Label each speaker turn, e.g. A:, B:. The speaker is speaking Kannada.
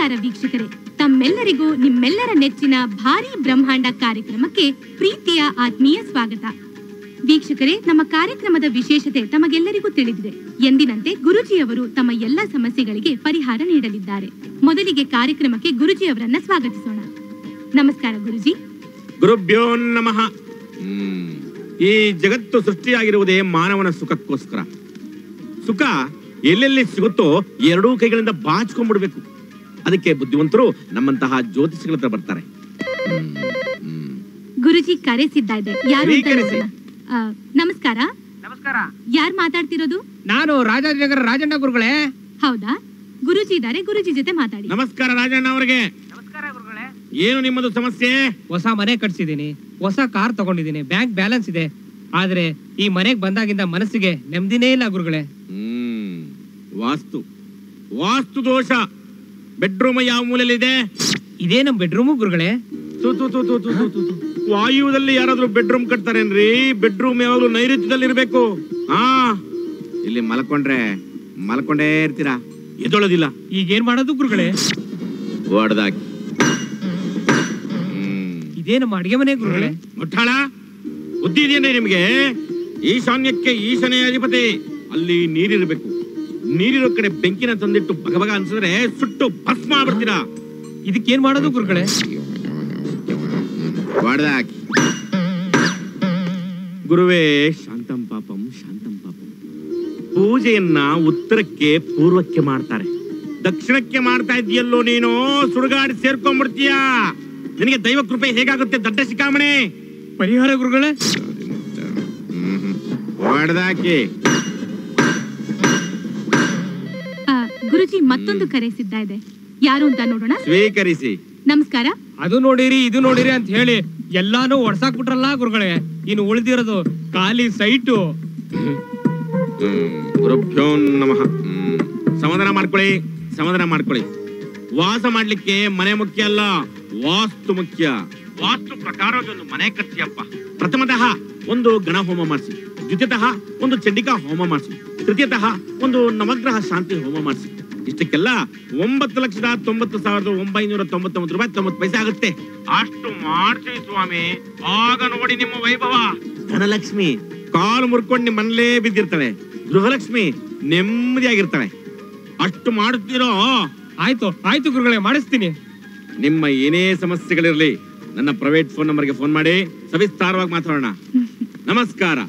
A: ನಮಸ್ಕಾರ ವೀಕ್ಷಕರೇ ತಮ್ಮೆಲ್ಲರಿಗೂ ನಿಮ್ಮೆಲ್ಲರ ನೆಚ್ಚಿನ ಭಾರಿ ಬ್ರಹ್ಮಾಂಡ ಕಾರ್ಯಕ್ರಮಕ್ಕೆ ಪ್ರೀತಿಯ ಆತ್ಮೀಯ ಸ್ವಾಗತ ವೀಕ್ಷಕರೇ ನಮ್ಮ ಕಾರ್ಯಕ್ರಮದ ವಿಶೇಷತೆ ತಮಗೆಲ್ಲರಿಗೂ ತಿಳಿದಿದೆ ಎಂದಿನಂತೆ ಗುರುಜಿಯವರು ತಮ್ಮ ಎಲ್ಲ ಸಮಸ್ಯೆಗಳಿಗೆ ಪರಿಹಾರ ನೀಡಲಿದ್ದಾರೆ ಮೊದಲಿಗೆ ಕಾರ್ಯಕ್ರಮಕ್ಕೆ ಗುರುಜಿಯವರನ್ನ ಸ್ವಾಗತಿಸೋಣ ನಮಸ್ಕಾರ ಗುರುಜಿ
B: ಗುರುಭ್ಯೋ ನಮಃ ಹ್ಮ್. ಈ ಜಗತ್ತು ಸೃಷ್ಟಿಯಾಗಿರುವುದೇ ಮಾನವನ ಸುಖಕ್ಕೋಸ್ಕರ ಸುಖ ಎಲ್ಲೆಲ್ಲಿ ಸಿಗುತ್ತೋ ಎರಡೂ ಕೈಗಳಿಂದ ಬಾಚ್ಕೊಂಡ್ಬಿಡ್ಬೇಕು ಅದಕ್ಕೆ ಬುದ್ಧಿವಂತರು ನಮ್ಮಂತಹ ಜ್ಯೋತಿಷಿಗಳ ಹತ್ರ ಬರ್ತಾರೆ ಹ್ಮ್. ಹ್ಮ್.
A: ಗುರುಜಿ ಕರೆಸಿದ್ದ ಇದೆ ಯಾರು ಅಂತ
B: ಸ್ವೀಕರಿಸಿ.
A: ನೋಡೋಣ. ಆ, ನಮಸ್ಕಾರ
C: ನಮಸ್ಕಾರ
A: ಯಾರ್ ಮಾತಾಡ್ತಿರೋದು
C: ನಾನು ರಾಜಾಜಿನಗರ ರಾಜಣ್ಣ ಗುರುಗಳೇ
A: ಹೌದಾ ಗುರುಜಿ ಇದ್ದಾರೆ ಗುರುಜಿ ಜೊತೆ ಮಾತಾಡಿ
B: ನಮಸ್ಕಾರ ರಾಜಣ್ಣ ಅವರಿಗೆ
C: ನಮಸ್ಕಾರ ಗುರುಗಳೇ
B: ಏನು ನಿಮ್ಮದು ಸಮಸ್ಯೆ
C: ಹೊಸ ಮನೆ ಕಟ್ಸಿದೀನಿ ಹೊಸ ಕಾರ್ ತಗೊಂಡಿದ್ದೀನಿ ಬ್ಯಾಂಕ್ ಬ್ಯಾಲೆನ್ಸ್ ಇದೆ ಆದ್ರೆ ಈ ಮನೆಗ್ ಬಂದಾಗಿಂದ ಮನಸ್ಸಿಗೆ ನೆಮ್ಮದಿನೇ ಇಲ್ಲ ಗುರುಗಳೇ
B: ಹ್ಮ್ ವಾಸ್ತು ವಾಸ್ತು ದೋಷ ಬೆಡ್ರೂಮ್ ಯಾವ ಮೂಲೆಯಲ್ಲಿದೆ
C: ಇದೇ ನಮ್ ಬೆಡ್ರೂಮು ಗುರುಗಳೇ
B: ತು, ತು, ತು, ತು, ತು, ತು, ತು, ತು. ವಾಯುದಲ್ಲಿ ಯಾರಾದ್ರೂ ಬೆಡ್ರೂಮ್ ಕಟ್ತಾರೇನ್ರಿ ಬೆಡ್ರೂಮ್ ಯಾವಾಗ್ಲೂ ನೈಋತ್ಯದಲ್ಲಿ ಇರ್ಬೇಕು ಹಾ ಇಲ್ಲಿ ಮಲ್ಕೊಂಡ್ರೆ ಮಲ್ಕೊಂಡೇ ಇರ್ತೀರಾ ಎದ್ದೊಳೋದಿಲ್ಲ
C: ಈಗ ಏನ್ ಮಾಡೋದು ಗುರುಗಳೇ
B: ಹೊಡ್ದಾಕಿ ಹ್ಮ್.
C: ಇದೇ ನಮ್ಮ ಅಡಿಗೆ ಮನೆ ಗುರುಗಳೇ
B: ಮುಟ್ಟಾಳ ಬುದ್ಧಿ ಇದೆಯೇನ್ರಿ ನಿಮ್ಗೆ ಈಶಾನ್ಯಕ್ಕೆ ಈಶನೇ ಅಧಿಪತಿ ಅಲ್ಲಿ ನೀರಿರ್ಬೇಕು ನೀರಿರೋ ಕಡೆ ಬೆಂಕಿನ ತಂದಿಟ್ಟು ಬಗಬಗ ಅನ್ಸಿದ್ರೆ ಸುಟ್ಟು ಭಸ್ಮ ಆಗ್ಬಿಡ್ತೀರಾ
C: ಇದಕ್ಕೆ ಏನ್ ಮಾಡೋದು ಗುರುಗಳೇ
B: ಹೊಡ್ದಾಕಿ ಗುರುವೇ ಶಾಂತಂ ಪಾಪಂ ಶಾಂತಂ ಪಾಪಂ ಪೂಜೆಯನ್ನ ಉತ್ತರಕ್ಕೆ ಪೂರ್ವಕ್ಕೆ ಮಾಡ್ತಾರೆ ದಕ್ಷಿಣಕ್ಕೆ ಮಾಡ್ತಾ ಇದೆಯಲ್ಲೋ ನೀನು ಸುಡುಗಾಡಿ ಸೇರ್ಕೊಂಡ್ಬಿಡ್ತೀಯ ನಿನಗೆ ದೈವ ಕೃಪೆ ಹೇಗಾಗುತ್ತೆ ದಡ್ಡ ಶಿಖಾಮಣೆ
C: ಪರಿಹಾರ ಗುರುಗಳೇ
B: ಹೊಡ್ದಾಕಿ
A: ಆ, ಗುರುಜಿ ಮತ್ತೊಂದು ಕರೆಸಿದ್ದ ಇದೆ ಯಾರು ಅಂತ ನೋಡೋಣ
B: ಸ್ವೀಕರಿಸಿ
A: ನಮಸ್ಕಾರ
C: ಅದು ನೋಡಿರಿ ಇದು ನೋಡಿರಿ ಅಂತ ಹೇಳಿ ಎಲ್ಲಾನು ಒಡ್ಸಾಕ್ಬಿಟ್ರಲ್ಲ ಗುರುಗಳೇ ಇನ್ನು ಉಳಿದಿರೋದು ಖಾಲಿ ಸೈಟು
B: ಹ್ಮ್. ಗುರುಭ್ಯೋ ನಮಃ ಹ್ಮ್. ಸಮಾಧಾನ ಮಾಡ್ಕೊಳ್ಳಿ ಸಮಾಧಾನ ಮಾಡ್ಕೊಳ್ಳಿ ವಾಸ ಮಾಡ್ಲಿಕ್ಕೆ ಮನೆ ಮುಖ್ಯ ಅಲ್ಲ ವಾಸ್ತು ಮುಖ್ಯ ವಾಸ್ತು ಪ್ರಕಾರವಾಗಿ ಒಂದು ಮನೆ ಕಟ್ಸಿಯಪ್ಪ ಪ್ರಥಮತಃ ಒಂದು ಗಣ ಹೋಮ ಮಾಡಿಸಿ ದ್ವಿತೀಯತಃ ಒಂದು ಚಂಡಿಕಾ ಹೋಮ ಮಾಡಿಸಿ ತೃತೀಯತಃ ಒಂದು ನವಗ್ರಹ ಶಾಂತಿ ಹೋಮ ಮಾಡಿಸಿ ಇಷ್ಟಕ್ಕೆಲ್ಲ ಒಂಬತ್ತು ಲಕ್ಷದ ತೊಂಬತ್ತು ಸಾವಿರದ ಒಂಬೈನೂರ ತೊಂಬತ್ತೊಂಬತ್ತು ರೂಪಾಯಿ ತೊಂಬತ್ತು ಪೈಸೆ ಆಗುತ್ತೆ ಅಷ್ಟು ಮಾಡ್ಸಿ ಸ್ವಾಮಿ ಆಗ ನೋಡಿ ನಿಮ್ಮ ವೈಭವ ಧನಲಕ್ಷ್ಮಿ ಕಾಲು ಮುರ್ಕೊಂಡು ನಿಮ್ಮ ಮನೇಲೇ ಬಿದ್ದಿರ್ತಾಳೆ ಗೃಹಲಕ್ಷ್ಮಿ ನೆಮ್ಮದಿಯಾಗಿರ್ತಾಳೆ ಅಷ್ಟು ಮಾಡುತ್ತೀರೋ
C: ಆಯ್ತು ಆಯ್ತು ಗುರುಗಳೇ ಮಾಡಿಸ್ತೀನಿ
B: ನಿಮ್ಮ ಏನೇ ಸಮಸ್ಯೆಗಳಿರ್ಲಿ ನನ್ನ ಪ್ರೈವೇಟ್ ಫೋನ್ ನಂಬರ್ಗೆ ಫೋನ್ ಮಾಡಿ ಸವಿಸ್ತಾರವಾಗಿ ಮಾತಾಡೋಣ ನಮಸ್ಕಾರ